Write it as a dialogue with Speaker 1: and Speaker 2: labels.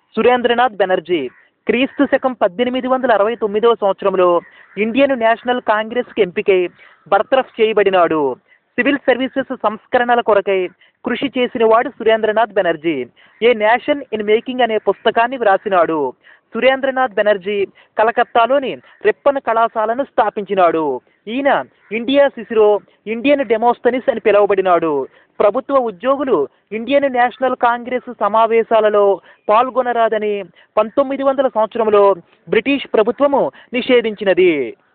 Speaker 1: సురేంద్రనాథ్ బెనర్జీ క్రీస్తు శకం పద్దెనిమిది వందల అరవై తొమ్మిదవ సంవత్సరంలో ఇండియన్ నేషనల్ కాంగ్రెస్కి ఎంపికై బర్తరఫ్ చేయబడినాడు సివిల్ సర్వీసెస్ సంస్కరణల కొరకై కృషి చేసినవాడు Surendranath Banerjee a nation in making అనే పుస్తకాన్ని వ్రాసినాడు సురేంద్రనాథ్ బెనర్జీ కలకత్తాలోని రిప్పన్ కళాశాలను స్థాపించినాడు ఈయన ఇండియా సిసిరో ఇండియన్ డెమోస్తనిస్ అని పిలువబడినాడు ప్రభుత్వ ఉద్యోగులు ఇండియన్ నేషనల్ కాంగ్రెస్ సమావేశాలలో పాల్గొనరాదని పంతొమ్మిది వందల సంవత్సరంలో బ్రిటిష్ ప్రభుత్వము నిషేధించినది